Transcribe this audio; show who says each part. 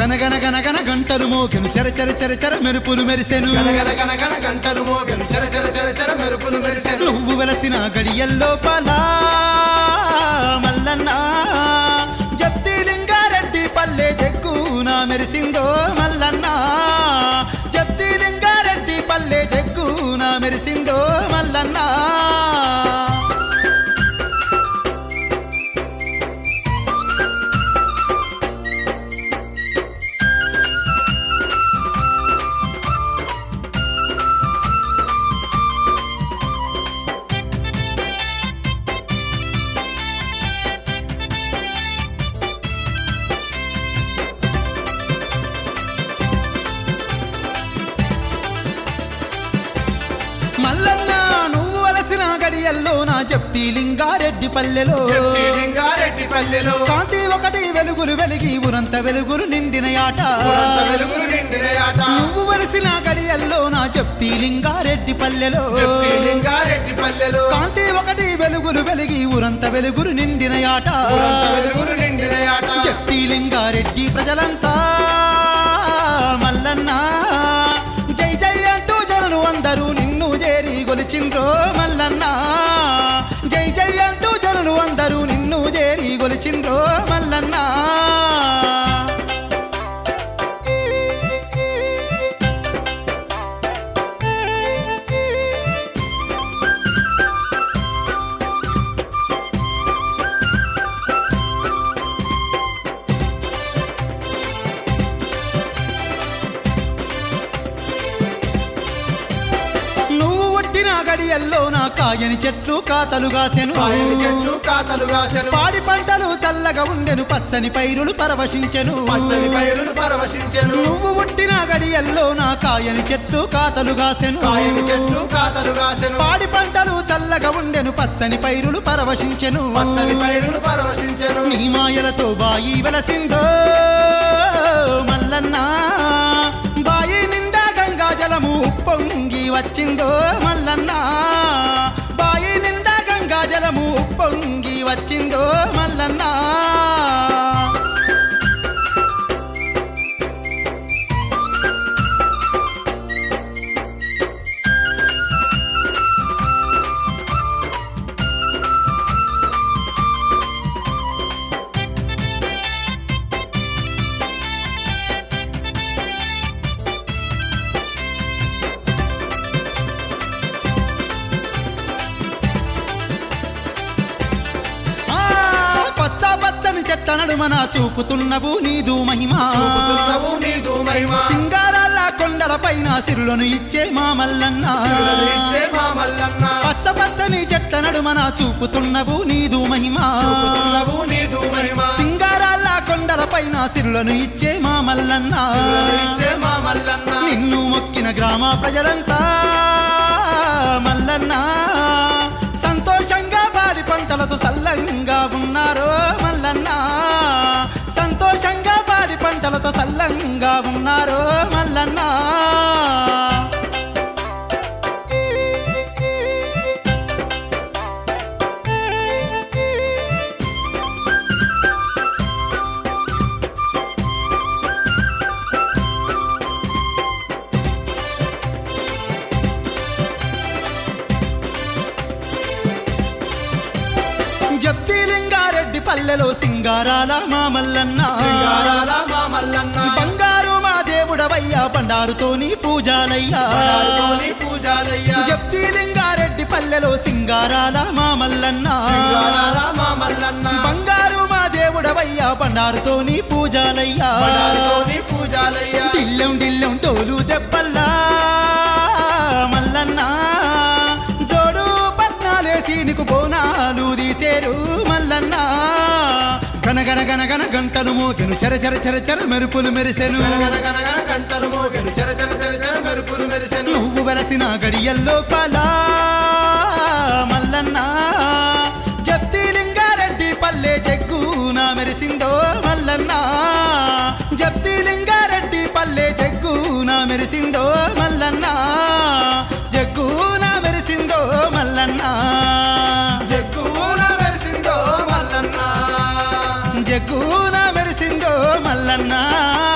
Speaker 1: గనగన గనగన గంటలు మోకెను చెర చెర చెర చెర మెరుపులు మెరిసెను
Speaker 2: గనగన గనగన గంటలు మోగను చర చర చర చర మెరుపులు మెరిసెను
Speaker 1: నువ్వు వెలసిన గడియల్లో పలా మల్లన్న జప్తి లింగారెడ్డి పల్లె జగ్గున మెరిసిందో మల్లన్న జప్తి లింగారెడ్డి పల్లె జగ్గున మెరిసిందో మల్లన్న మల్లన్న నువ్వు వలసిన గడియల్లో నా జప్తి లింగారెడ్డి పల్లెలో
Speaker 2: చెట్టి లింగారెడ్డి పల్లెలో
Speaker 1: కాంతి ఒకటి వెలుగులు వెలిగి ఉరంత వెలుగులు నిండిన ఆట
Speaker 2: పురంత వెలుగులు నిండిన ఆట
Speaker 1: నువ్వు వలసిన గడియల్లో నా జప్తి లింగారెడ్డి పల్లెలో
Speaker 2: చెట్టి లింగారెడ్డి పల్లెలో
Speaker 1: కాంతి ఒకటి వెలుగులు వెలిగి ఊరంత వెలుగులు నిండిన ఆట
Speaker 2: పురంత వెలుగులు నిండిన ఆట
Speaker 1: జట్టి లింగారెడ్డి ప్రజలంతా మల్లన్న జై జై అంటూ జనులు అందరూ నిన్ను చేరి గొలిచిండ్రో మల్లన్న జై జై అంటూ జనులు అందరూ నిన్ను చేరి గొలిచిండ్రో మల్లన్న నువ్వు ఒట్టిన గడియల్లో నా కాయని చెట్లు కాతలు కాసెను
Speaker 2: కాయని చెట్లు కాతలు కాసెను
Speaker 1: పాడి పంటలు చల్లగా ఉండెను పచ్చని పైరులు పరవశించెను
Speaker 2: పచ్చని పైరులు పరవశించెను
Speaker 1: నువ్వు పుట్టిన గడియల్లో నా కాయని చెట్లు కాతలు కాసెను
Speaker 2: కాయని చెట్లు కాతలు కాసెను
Speaker 1: పాడి పంటలు చల్లగా ఉండెను పచ్చని పైరులు పరవశించెను
Speaker 2: పచ్చని పైరులు పరవశించెను
Speaker 1: నీ మాయలతో బాయి వెలసిందో మల్లన్న బాయి నిండా గంగా జలము ఉప్పొంగి వచ్చిందో మల్లన్న బాయి నిండా గంగా జలము ఉప్పొంగి వచ్చిందో మల్లన్న ఆ పచ్చ పచ్చని చెట్ల నడుమన చూపుతున్నవు నీదు మహిమా
Speaker 2: చూపుతున్నవు నీదు మహిమ
Speaker 1: సింగారాల కొండల పైన సిరులను ఇచ్చే మా మల్లన్న
Speaker 2: సిరులను ఇచ్చే మా మల్లన్న
Speaker 1: పచ్చ పచ్చని చెట్ల నడుమన చూపుతున్నవు నీదు మహిమా
Speaker 2: చూపుతున్నవు నీదు మహిమ
Speaker 1: సింగారాల కొండల పైన సిరులను ఇచ్చే మా మల్లన్న
Speaker 2: సిరులను ఇచ్చే మా మల్లన్న
Speaker 1: నిన్ను మొక్కిన గ్రామ ప్రజలంతా మల్లన్న సంతోషంగా పాడి పంటలతో సల్లంగా ఉన్నారో మల్లన్న సంతోషంగా పాడి పంటలతో సల్లంగా ఉన్నారో మల్లన్న జప్తి లింగారెడ్డి పల్లెలో సింగారాల మా మల్లన్న
Speaker 2: సింగారాల మా మల్లన్న
Speaker 1: బంగారు మా దేవుడవయ్యా బండారుతోని పూజాలయ్యా
Speaker 2: బండారుతోని పూజాలయ్యా
Speaker 1: జప్తి లింగారెడ్డి పల్లెలో సింగారాల మా మల్లన్న
Speaker 2: సింగారాల మా మల్లన్న
Speaker 1: బంగారు మా దేవుడవయ్యా బండారుతోని పూజాలయ్యా
Speaker 2: బండారుతోని పూజాలయ్యా
Speaker 1: దిల్లెం దిల్లెం డోలు దెబ్బల్లా మల్లన్న జోడు పట్నాలేసి నీకు బోనాలు తీసేరు మల్లన్న గనగన గనగన గంటలు మోకెను చెర చెర చెర చెర మెరుపులు మెరిసెను
Speaker 2: గనగన గనగన గంటలు మోగెను చర చర చర చర మెరుపులు మెరిసెను
Speaker 1: నువ్వు వెలసిన గడియల్లో పలా మల్లన్న జప్తి లింగారెడ్డి పల్లె జగ్గున మెరిసిందో మల్లన్న జప్తి లింగారెడ్డి పల్లె జగ్గున మెరిసిందో మల్లన్న జగ్గున మెరిసిందో మల్లన్న
Speaker 2: జగ్గున మెరిసిందో మల్లన్న
Speaker 1: జగ్గున మెరిసిందో మల్లన్న